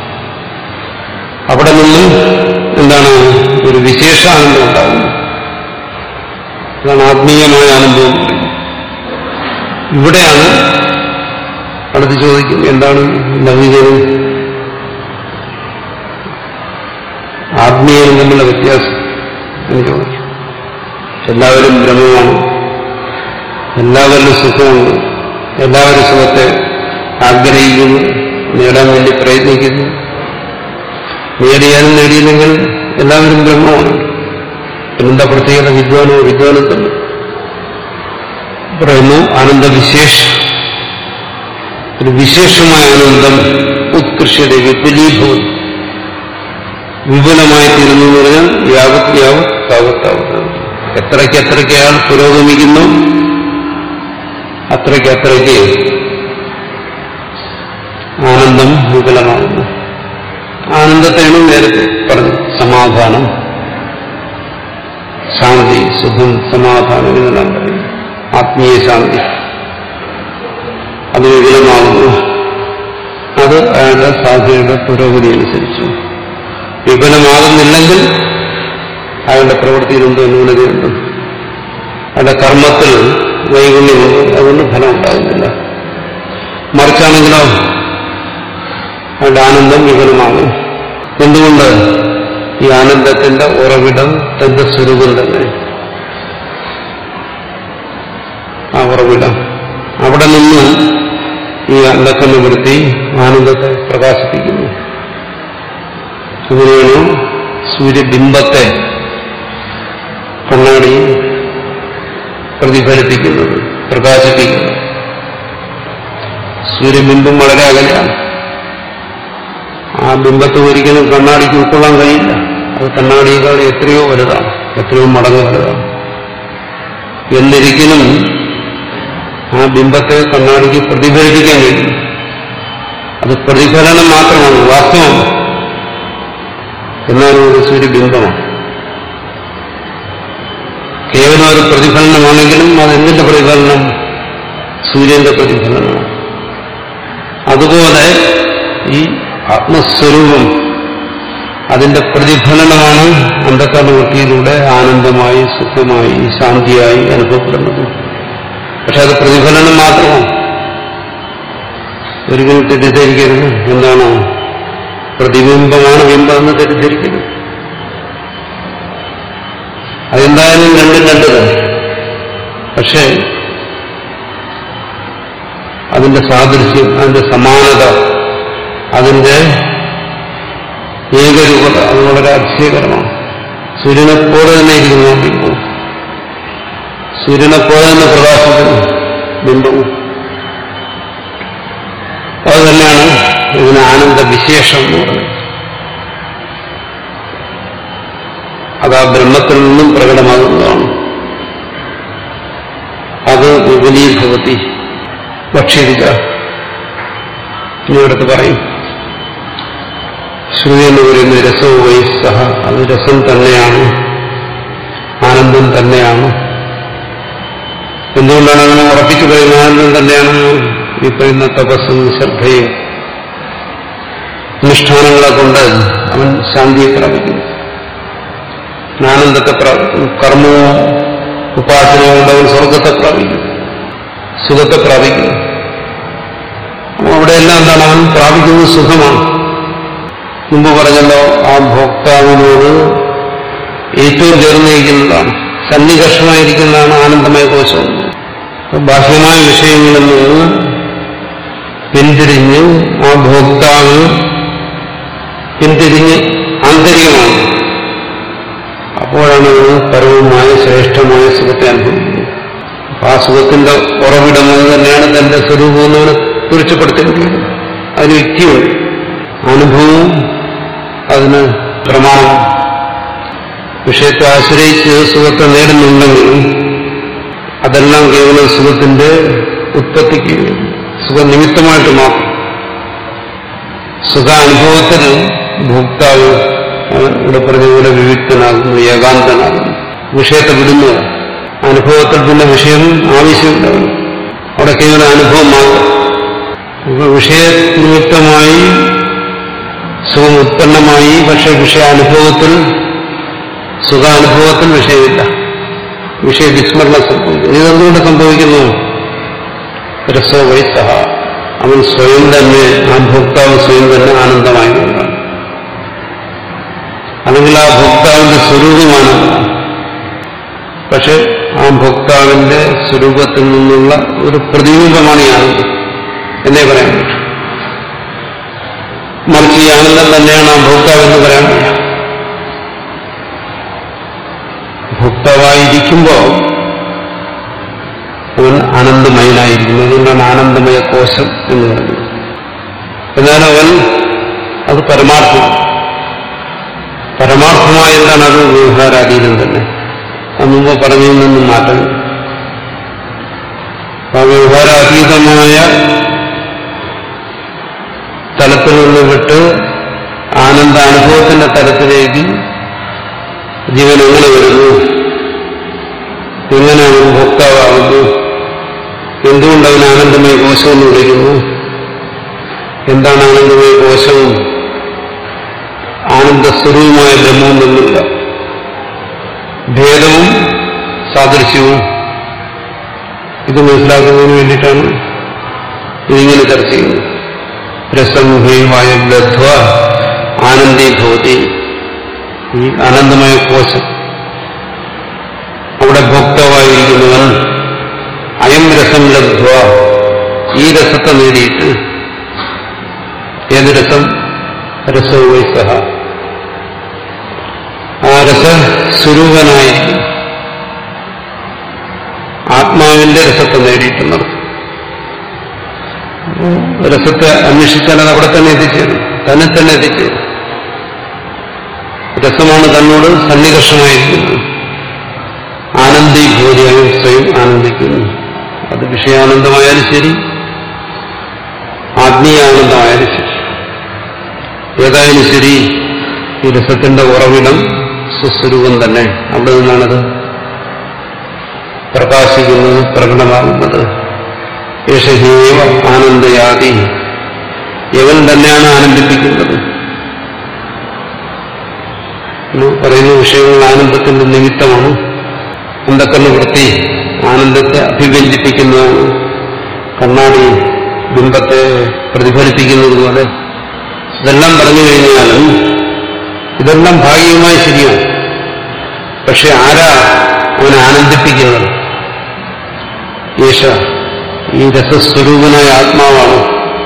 അവിടെ നിന്നും എന്താണ് ഒരു വിശേഷ ആനന്ദം ഉണ്ടാകുന്നത് അതാണ് ആത്മീയമായ ആനന്ദം എന്ന് പറയുന്നത്. ഇവിടെയാണ് അടുത്ത് ചോദിക്കും എന്താണ് ലൗകികവും ആത്മീയവും തമ്മിലുള്ള വ്യത്യാസം എന്ന് ചോദിക്കും എല്ലാവരും ബ്രഹ്മമാണ് എല്ലാവരിലും സുഖമുണ്ട് എല്ലാവരും സുഖത്തെ ആഗ്രഹിക്കുന്നു നേടാൻ വേണ്ടി പ്രയത്നിക്കുന്നു നേടിയാലും നേടിയില്ലെങ്കിൽ എല്ലാവരും ബ്രഹ്മമാണ് പിന്നെന്താ പ്രത്യേകത വിദ്വാനോ വിദ്വാനും തന്നെ പറയുന്നു ആനന്ദവിശേഷം ഒരു വിശേഷമായ ആനന്ദം ഉത്കൃഷ്യത വിപുലീഭവം വിപുലമായി തീരുന്നു എന്ന് പറഞ്ഞാൽ യാവത് യാവത് താവത് താവത് എത്രയ്ക്ക് എത്രയ്ക്ക് അയാൾ പുരോഗമിക്കുന്നു അത്രയ്ക്ക് അത്രയ്ക്ക് ആനന്ദം വിപുലമാകുന്നു ആനന്ദത്തെയാണ് നേരത്തെ പറഞ്ഞു സമാധാനം ശാന്തി സുഖം സമാധാനം എന്നെല്ലാം പറയുന്നു ആത്മീയ ശാന്തി അത് വിപുലമാകുന്നു അത് അയാളുടെ സാധനയുടെ പുരോഗതി അനുസരിച്ചു വിപുലമാകുന്നില്ലെങ്കിൽ അയാളുടെ പ്രവൃത്തിയിൽ എന്തോ ന്യൂനതയുണ്ട് അയാളുടെ കർമ്മത്തിൽ വൈകല്യമുണ്ട് അതുകൊണ്ട് ഫലം ഉണ്ടാകുന്നില്ല മറിച്ചാണെങ്കിലോ അയാളുടെ ആനന്ദം വിപുലമാകും എന്തുകൊണ്ട് ഈ ആനന്ദത്തിന്റെ ഉറവിടം തന്റെ സ്വരൂപം തന്നെ ആ ഉറവിടം അവിടെ നിന്ന് ഈ അന്ധക്കണ്ണുവൃത്തി ആനന്ദത്തെ പ്രകാശിപ്പിക്കുന്നു ഇതിനെയാണ് സൂര്യബിംബത്തെ കണ്ണാടി പ്രതിഫലിപ്പിക്കുന്നത് പ്രകാശിപ്പിക്കുന്നത് സൂര്യബിംബം വളരെ അകലെയാണ് ആ ബിംബത്തെ ഒരിക്കലും കണ്ണാടിക്ക് ഉൾക്കൊള്ളാൻ കഴിയില്ല അത് കണ്ണാടിയേക്കാൾ എത്രയോ വലുതാണ് എത്രയോ മടങ്ങ് വലുതാണ് എന്നിരിക്കലും ആ ബിംബത്തെ കണ്ണാടിക്ക് പ്രതിഫലിപ്പിക്കാൻ കഴിയും അത് പ്രതിഫലനം മാത്രമാണ് വാസ്തവം എന്നാലും ഒരു സൂര്യബിംബമാണ് കേവലം ഒരു പ്രതിഫലനമാണെങ്കിലും അത് എന്തിന്റെ പ്രതിഫലനം സൂര്യന്റെ പ്രതിഫലനമാണ് അതുപോലെ ഈ ആത്മസ്വരൂപം അതിന്റെ പ്രതിഫലനമാണ് അന്ധകരണവൃത്തിയിലൂടെ ആനന്ദമായി സുഖമായി ശാന്തിയായി അനുഭവപ്പെടുന്നത് പക്ഷെ അത് പ്രതിഫലനം മാത്രമാണ് ഒരിക്കലും തെറ്റിദ്ധരിക്കരുത് എന്താണ് പ്രതിബിംബമാണ് ബിംബം എന്ന് തെറ്റിദ്ധരിക്കരുത് അതെന്തായാലും രണ്ടും രണ്ട് തന്നെ പക്ഷേ അതിന്റെ സാദൃശ്യം അതിന്റെ സമാനത അതിന്റെ ഏകരൂപത അത് വളരെ അതിശയകരമാണ് സൂര്യനെ പോലെ തന്നെ ഇരിക്കുന്നു ബിംബവും സൂര്യനെ പോലെ തന്നെ പ്രകാശിക്കുന്നു ബിംബവും അത് തന്നെയാണ് ഇതിന് ആനന്ദ വിശേഷം എന്ന് പറയുന്നത് അത് ആ ബ്രഹ്മത്തിൽ നിന്നും പ്രകടമാകുന്നതാണ് അത് വിപുലീഭവതി ഭക്ഷ്യരിക ഇനിയടുത്ത് പറയും ശ്രുതി എന്ന് പറയുന്ന രസവും വൈസഹ അത് രസം തന്നെയാണ് ആനന്ദം തന്നെയാണ് എന്തുകൊണ്ടാണ് അങ്ങനെ ഉറപ്പിച്ചു പറയുന്നത് ആനന്ദം തന്നെയാണ് ഈ പറയുന്ന തപസ്സും ശ്രദ്ധയും അനുഷ്ഠാനങ്ങളെ കൊണ്ട് അവൻ ശാന്തിയെ പ്രാപിക്കുന്നു ആനന്ദത്തെ പ്രാപിക്കുന്നു കർമ്മവും ഉപാസനയും കൊണ്ട് അവൻ സ്വർഗത്തെ പ്രാപിക്കുന്നു സുഖത്തെ പ്രാപിക്കുന്നു അപ്പോൾ അവിടെയെല്ലാം എന്താണ് അവൻ പ്രാപിക്കുന്നത് സുഖമാണ് മുമ്പ് പറഞ്ഞല്ലോ ആ ഭോക്താവിനോട് ഏറ്റവും ചേർന്നിരിക്കുന്നതാണ് സന്നികർഷമായിരിക്കുന്നതാണ് ആനന്ദമായ കോശം അപ്പോൾ ബാഹ്യമായ വിഷയങ്ങളിൽ നിന്ന് പിന്തിരിഞ്ഞ് ആ ഭോക്താവ് പിന്തിരിഞ്ഞ് ആന്തരികമാണ് അപ്പോഴാണ് ഇത് പരമമായ ശ്രേഷ്ഠമായ സുഖത്തെ അനുഭവിക്കുന്നത് ആ സുഖത്തിന്റെ ഉറവിടം അത് തന്നെയാണ് തന്റെ സ്വരൂപം എന്നവന് തീർച്ചപ്പെടുത്തേണ്ടിയിരിക്കുന്നത് അതിന് യുക്തിയുണ്ട് അനുഭവവും അതിന് പ്രമാണം വിഷയത്തെ ആശ്രയിച്ച് സുഖത്തെ നേടുന്നുണ്ടെങ്കിൽ അതെല്ലാം കേവലം സുഖത്തിന്റെ ഉത്പത്തിക്ക് സുഖനിമിത്തമായിട്ട് മാത്രം സുഖാനുഭവത്തിൽ ഭോക്താവ് അവൻ ഇവിടെ പറഞ്ഞ പോലെ വിവിക്തനാകുന്നു ഏകാന്തനാകുന്നു വിഷയത്തെ വിടുന്നു അനുഭവത്തിൽ പിന്നെ വിഷയം ആവശ്യമില്ല അവിടെ കേവലം അനുഭവം മാത്രം ഇപ്പൊ വിഷയനിമിത്തമായി സുഖം ഉത്പന്നമായി പക്ഷെ വിഷയാനുഭവത്തിൽ സുഖാനുഭവത്തിൽ വിഷയമില്ല വിഷയ വിസ്മരണം സംഭവിക്കുന്നു ഇതെന്തുകൊണ്ട് സംഭവിക്കുന്നു രസോ വൈസഹ അവൻ സ്വയം തന്നെ ആ ഭോക്താവ് സ്വയം തന്നെ ആനന്ദമായതുകൊണ്ടാണ് അല്ലെങ്കിൽ ആ ഭോക്താവിന്റെ സ്വരൂപമാണ് പക്ഷെ ആ ഭോക്താവിന്റെ സ്വരൂപത്തിൽ നിന്നുള്ള ഒരു പ്രതിബിംബമാണ് ഈ ആനന്ദം എന്നേ പറയാൻ പറ്റും മറിച്ച് ഈ ആനന്ദം തന്നെയാണ് ആ ഭോക്താവ് എന്ന് പറയാൻ പറ്റില്ല ഭോക്താവായിരിക്കുമ്പോൾ അവൻ ആനന്ദമയനായിരിക്കുന്നു അതുകൊണ്ടാണ് ആനന്ദമയ കോശം എന്ന് പറയുന്നത് എന്നാൽ അവൻ അത് പരമാർത്ഥം പരമാർത്ഥമായ എന്താണ് അത് വ്യവഹാരാതീതം തന്നെ അത് മുമ്പ് പറഞ്ഞതിൽ നിന്നും മാറ്റം ആ വ്യവഹാരാതീതമായ തലത്തിൽ നിന്ന് വിട്ട് ആനന്ദ അനുഭവത്തിന്റെ തലത്തിലേക്ക് ജീവൻ എങ്ങനെ വരുന്നു എങ്ങനെ അവൻ ഭോക്താവാകുന്നു എന്തുകൊണ്ട് അവൻ ആനന്ദമയ കോശം എന്ന് വിളിക്കുന്നു എന്താണ് ആനന്ദമയ കോശവും ആനന്ദസ്വരൂപമായ ബ്രഹ്മവും തമ്മിലുള്ള ഭേദവും സാദൃശ്യവും ഇത് മനസ്സിലാക്കുന്നതിന് വേണ്ടിയിട്ടാണ് ഇതിങ്ങനെ ചർച്ച ചെയ്യുന്നത് രസമുഖയുമായ ലബ്ധ്വ ആനന്ദീഭവതി ഈ ആനന്ദമയ കോശം അവിടെ ഭോക്താവായിരിക്കുന്നവൻ അയം രസം ലബ്ധ്വ ഈ രസത്തെ നേടിയിട്ട് ഏത് രസം രസവുമായി സഹ ആ രസസ്വരൂപനായിരിക്കും ആത്മാവിന്റെ രസത്തെ നേടിയിട്ടുള്ളത് രസത്തെ അന്വേഷിച്ചാൽ അത് അവിടെ തന്നെ എത്തിച്ചേരും തന്നെ തന്നെ എത്തിച്ചേരും രസമാണ് തന്നോട് സന്നികർഷമായിരിക്കുന്നത് ആനന്ദീഭൂതിയായും സ്വയം ആനന്ദിക്കുന്നു അത് വിഷയാനന്ദമായാലും ശരി ആത്മീയാനന്ദമായാലും ശരി ഏതായാലും ശരി ഈ രസത്തിന്റെ ഉറവിടം സുസ്വരൂപം തന്നെ അവിടെ നിന്നാണത് പ്രകാശിക്കുന്നത് പ്രകടമാകുന്നത് യേശഹീവ ആനന്ദയാതി യവൻ തന്നെയാണ് ആനന്ദിപ്പിക്കുന്നത് എന്ന് പറയുന്ന വിഷയങ്ങൾ ആനന്ദത്തിന്റെ നിമിത്തമാണ് അന്ധക്കണ്ണ വൃത്തി ആനന്ദത്തെ അഭിവ്യഞ്ജിപ്പിക്കുന്നതാണ് കണ്ണാടി ബിംബത്തെ പ്രതിഫലിപ്പിക്കുന്നത് പോലെ ഇതെല്ലാം പറഞ്ഞു കഴിഞ്ഞാലും ഇതെല്ലാം ഭാഗികമായി ശരിയാണ് പക്ഷെ ആരാ അവനെ ആനന്ദിപ്പിക്കുന്നത് യേശ ഈ രസസ്വരൂപനായ ആത്മാവാണ്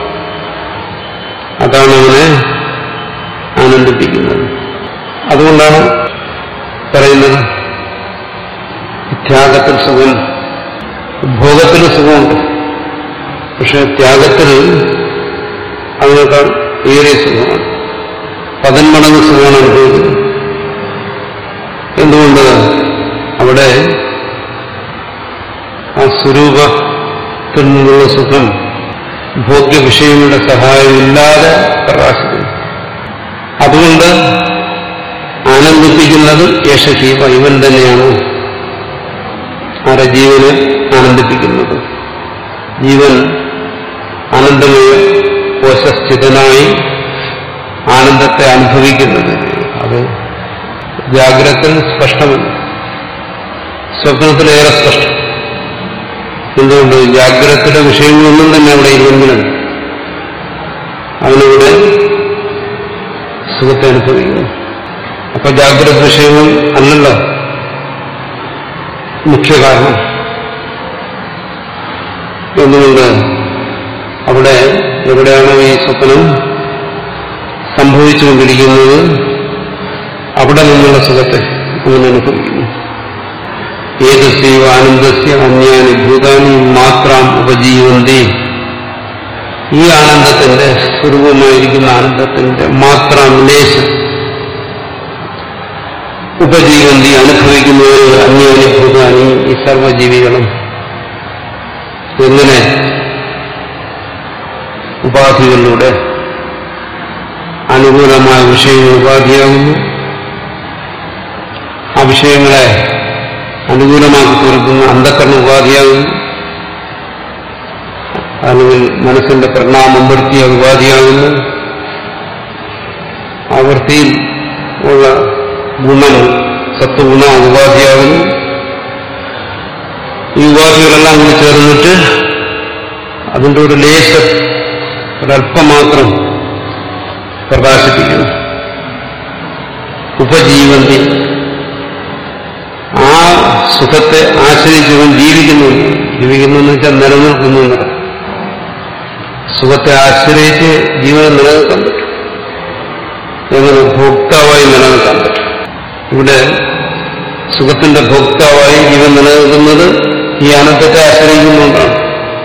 അതാണ് അവനെ ആനന്ദിപ്പിക്കുന്നത് അതുകൊണ്ടാണ് പറയുന്നത് ത്യാഗത്തിൽ സുഖം ഭോഗത്തിൽ സുഖമുണ്ട് പക്ഷെ ത്യാഗത്തിൽ അതിനേക്കാൾ ഏറെ സുഖമാണ് പതിന്മടങ്ങ് സുഖമാണ് അനുഭവിക്കുന്നത് എന്തുകൊണ്ട് അവിടെ ആ സ്വരൂപത്തിൽ നിന്നുള്ള സുഖം ഭോഗ്യ വിഷയങ്ങളുടെ സഹായമില്ലാതെ പ്രകാശിക്കുന്നു അതുകൊണ്ട് ആനന്ദിപ്പിക്കുന്നത് യേശജീവ ഇവൻ തന്നെയാണ് ആരെ ജീവനെ ആനന്ദിപ്പിക്കുന്നത് ജീവൻ ആനന്ദമയ കോശസ്ഥിതനായി ആനന്ദത്തെ അനുഭവിക്കുന്നത് അത് ജാഗ്രതത്തിൽ സ്പഷ്ടമല്ല സ്വപ്നത്തിലേറെ സ്പഷ്ടം എന്തുകൊണ്ട് ജാഗ്രതയുടെ വിഷയങ്ങളൊന്നും തന്നെ അവിടെ ഇല്ലെങ്കിലും അവനിവിടെ സുഖത്തെ അനുഭവിക്കുന്നു അപ്പൊ ജാഗ്രത വിഷയങ്ങൾ അല്ലല്ലോ മുഖ്യ കാരണം എന്തുകൊണ്ട് അവിടെ എവിടെയാണോ ഈ സ്വപ്നം സംഭവിച്ചുകൊണ്ടിരിക്കുന്നത് അവിടെ നിന്നുള്ള സുഖത്തെ അവൻ അനുഭവിക്കുന്നു ഏതസ്യവ ആനന്ദസ്യ അന്യാനി ഭൂതാനി മാത്രം ഉപജീവന്തി ഈ ആനന്ദത്തിന്റെ സ്വരൂപമായിരിക്കുന്ന ആനന്ദത്തിന്റെ മാത്രം ലേശം ഉപജീവന്തി അനുഭവിക്കുന്നവർ അന്യാനി ഭൂതാനി ഈ സർവജീവികളും എങ്ങനെ ഉപാധികളിലൂടെ അനുകൂലമായ വിഷയങ്ങൾ ഉപാധിയാകുന്നു ആ വിഷയങ്ങളെ അനുകൂലമാക്കി തീർക്കുന്ന അന്ധക്കരണ ഉപാധിയാകുന്നു അല്ലെങ്കിൽ മനസ്സിന്റെ പരിണാമം വൃത്തി അത് ഉപാധിയാകുന്നു ആ വൃത്തിയിൽ ഉള്ള ഗുണം സത്വഗുണം അത് ഉപാധിയാകുന്നു ഈ ഉപാധികളെല്ലാം കൂടി ചേർന്നിട്ട് അതിൻ്റെ ഒരു ലേശം ഒരല്പം മാത്രം പ്രകാശിപ്പിക്കുന്നു ഉപജീവന്തി ആ സുഖത്തെ ആശ്രയിച്ചവൻ ജീവിക്കുന്നു ജീവിക്കുന്നു എന്ന് വെച്ചാൽ നിലനിൽക്കുന്നു എന്നർത്ഥം സുഖത്തെ ആശ്രയിച്ച് ജീവനം നിലനിൽക്കാൻ പറ്റും എങ്ങനെ ഭോക്താവായി നിലനിൽക്കാൻ പറ്റും ഇവിടെ സുഖത്തിന്റെ ഭോക്താവായി ജീവൻ നിലനിൽക്കുന്നത് ഈ ആനന്ദത്തെ ആശ്രയിക്കുന്നുകൊണ്ടാണ്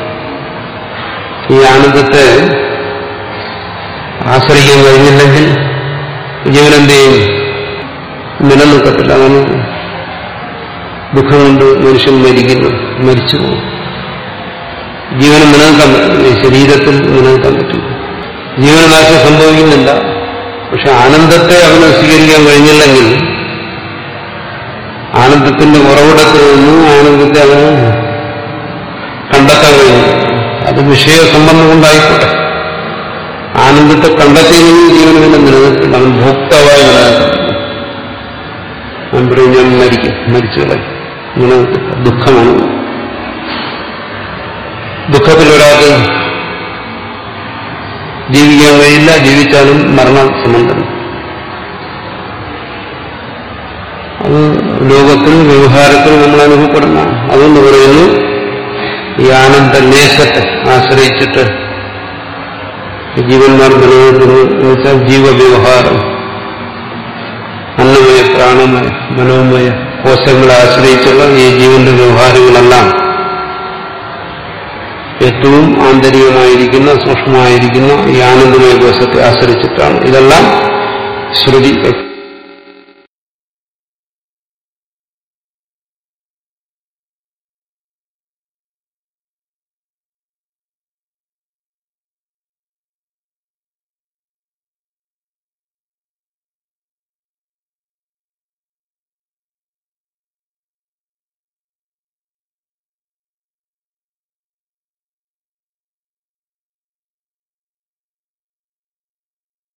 ഈ ആനന്ദത്തെ ആശ്രയിക്കാൻ കഴിഞ്ഞില്ലെങ്കിൽ ജീവനെന്ത് ചെയ്യും നിലനിൽക്കത്തില്ല അതാണ് ദുഃഖം കൊണ്ട് മനുഷ്യൻ മരിക്കുന്നു മരിച്ചു പോകും ജീവന് നിലനിൽക്കാൻ പറ്റില്ല ഈ ശരീരത്തിൽ നിലനിൽക്കാൻ പറ്റില്ല ജീവനനാശം സംഭവിക്കുന്നില്ല പക്ഷെ ആനന്ദത്തെ അവന് സ്വീകരിക്കാൻ കഴിഞ്ഞില്ലെങ്കിൽ ആനന്ദത്തിന്റെ ഉറവിടത്തിൽ നിന്നും ആനന്ദത്തെ അവന് കണ്ടെത്താൻ കഴിഞ്ഞു അത് വിഷയ സംബന്ധം കൊണ്ടായിക്കോട്ടെ ആനന്ദത്തെ കണ്ടെത്തിയെങ്കിലും ജീവന് പിന്നെ നിലനിൽക്കില്ല അവൻ ഭോക്താവായി നിലനിൽക്കുന്നു ഞാൻ പറയും ഞാൻ മരിക്കും മരിച്ചു കളയും നിലനിൽക്കില്ല ദുഃഖമാണ് ദുഃഖത്തിൽ ഒരാൾക്ക് ജീവിക്കാൻ കഴിയില്ല ജീവിച്ചാലും മരണ സംബന്ധം അത് ലോകത്തിൽ വ്യവഹാരത്തിൽ നമ്മൾ അനുഭവപ്പെടുന്ന അതുകൊണ്ട് പറയുന്നു ഈ ആനന്ദ ലേശത്തെ ആശ്രയിച്ചിട്ട് ജീവന്മാർ നിലനിൽക്കുന്നു എന്ന് വെച്ചാൽ ജീവവ്യവഹാരം അന്നമയ പ്രാണമയ മനോമയ കോശങ്ങളെ ആശ്രയിച്ചുള്ള ഈ ജീവന്റെ വ്യവഹാരങ്ങളെല്ലാം ഏറ്റവും ആന്തരികമായിരിക്കുന്ന സൂക്ഷ്മമായിരിക്കുന്ന ഈ ആനന്ദമയ കോശത്തെ ആശ്രയിച്ചിട്ടാണ് ഇതെല്ലാം ശ്രുതി